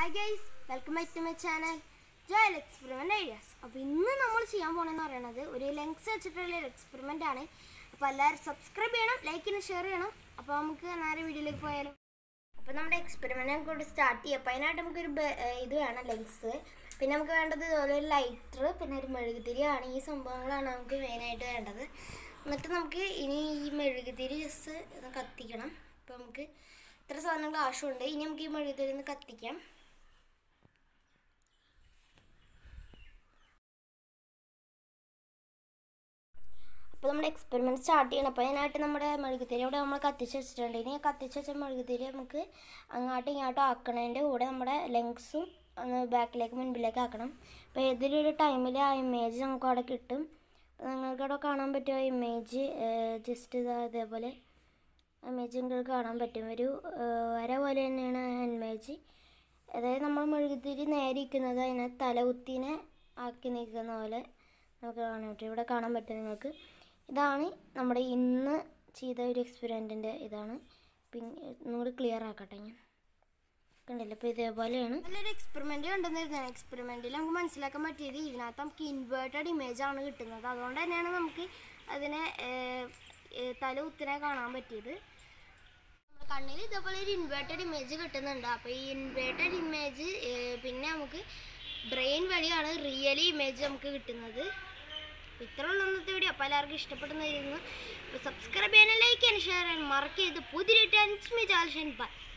hi guys welcome back to my channel Joel experiment ideas അപ്പോൾ ഇന്ന് നമ്മൾ ചെയ്യാൻ പോകണമെന്ന് പറയുന്നത് ഒരു ലെങ്സ് വെച്ചിട്ടുള്ള ഒരു എക്സ്പെരിമെൻ്റ് ആണ് അപ്പോൾ എല്ലാവരും സബ്സ്ക്രൈബ് ചെയ്യണം ലൈക്ക് ചെയ്യണം ഷെയർ ചെയ്യണം അപ്പോൾ നമുക്ക് നേരെ വീഡിയോയിലേക്ക് പോയാലോ അപ്പോൾ നമ്മുടെ എക്സ്പെരിമെൻ്റ് നമുക്ക് ഇവിടെ സ്റ്റാർട്ട് ചെയ്യാം അപ്പോൾ അതിനായിട്ട് നമുക്കൊരു ബെ- ഏഹ് ഇത് വേണം ലെങ്സ് പിന്നെ നമുക്ക് വേണ്ടത് ഇതുപോലെ ഒരു ലൈറ്റർ പിന്നെ ഒരു മെഴുകുതിരിയാണ് ഈ സംഭവങ്ങളാണ് നമുക്ക് മെയിനായിട്ട് വേണ്ടത് എന്നിട്ട് നമുക്ക് ഇനി ഈ മെഴുകുതിരി ജസ്റ്റ് ഒന്ന് കത്തിക്കണം അപ്പോൾ നമുക്ക് ഇത്ര സാധനങ്ങൾ ആവശ്യമുണ്ട് ഇനി നമുക്ക് ഈ മെഴുകുതിരി ഒന്ന് കത്തിക്കാം അപ്പോൾ നമ്മുടെ എക്സ്പെരിമെൻറ്റ് സ്റ്റാർട്ട് ചെയ്യണം അപ്പോൾ അതിനായിട്ട് നമ്മുടെ മെഴുകുതിരി ഇവിടെ നമ്മൾ കത്തിച്ച് വെച്ചിട്ടുണ്ട് ഇനി കത്തിച്ച് വെച്ച മെഴുകുതിരി നമുക്ക് അങ്ങോട്ടും ഇങ്ങോട്ടും ആക്കണതിൻ്റെ കൂടെ നമ്മുടെ ലെങ്സും ഒന്ന് ബാക്കിലേക്ക് മുൻപിലേക്ക് ആക്കണം അപ്പോൾ ഏതെങ്കിലും ഒരു ടൈമിൽ ആ ഇമേജ് നമുക്ക് അവിടെ കിട്ടും അപ്പോൾ നിങ്ങൾക്ക് അവിടെ കാണാൻ പറ്റും ആ ഇമേജ് ജസ്റ്റ് ഇതാ ഇതേപോലെ ഇമേജ് നിങ്ങൾക്ക് കാണാൻ പറ്റും ഒരു ഏഹ്, വര പോലെ തന്നെയാണ് ആ ഇമേജ് അതായത് നമ്മൾ മെഴുകുതിരി നേരെ ഇരിക്കുന്നത് അതിനെ തലകുത്തിനെ ആക്കി നിൽക്കുന്ന പോലെ നമുക്ക് കാണാൻ പറ്റും ഇവിടെ കാണാൻ പറ്റും നിങ്ങൾക്ക് ഇതാണ് നമ്മുടെ ഇന്ന് ചെയ്ത ഒരു എക്സ്പെരിമെൻറ്റിൻ്റെ ഇതാണ് പിന്നെ ഒന്നുകൂടി ക്ലിയർ ആക്കട്ടെ ഞാൻ കണ്ടില്ല അപ്പോൾ ഇതേപോലെയാണ് നല്ലൊരു എക്സ്പെരിമെൻറ്റ് കണ്ടുവന്നിരുന്നത് എക്സ്പെരിമെൻറ്റിൽ നമുക്ക് മനസ്സിലാക്കാൻ പറ്റിയത് ഇതിനകത്ത് നമുക്ക് ഇൻവേർട്ടഡ് ഇമേജ് ആണ് കിട്ടുന്നത് അതുകൊണ്ട് തന്നെയാണ് നമുക്ക് അതിനെ ഏഹ്, ഏഹ്, തല കുത്തിനെ കാണാൻ പറ്റിയത് നമ്മുടെ കണ്ണിൽ ഇതേപോലെ ഒരു ഇൻവേർട്ടഡ് ഇമേജ് കിട്ടുന്നുണ്ട് അപ്പോൾ ഈ ഇൻവേർട്ടഡ് ഇമേജ് പിന്നെ നമുക്ക് ബ്രെയിൻ വഴിയാണ് റിയലി ഇമേജ് നമുക്ക് കിട്ടുന്നത് അപ്പോൾ ഇത്ര ഉള്ള ഇന്നത്തെ വീഡിയോ അപ്പോൾ എല്ലാവർക്കും ഇഷ്ടപ്പെടുന്നതായിരുന്നു അപ്പോൾ സബ്സ്ക്രൈബ് ചെയ്യാനും ലൈക്ക് ചെയ്യാനും ഷെയർ ചെയ്യാനും മറക്കരുത് പുതിയ ബൈ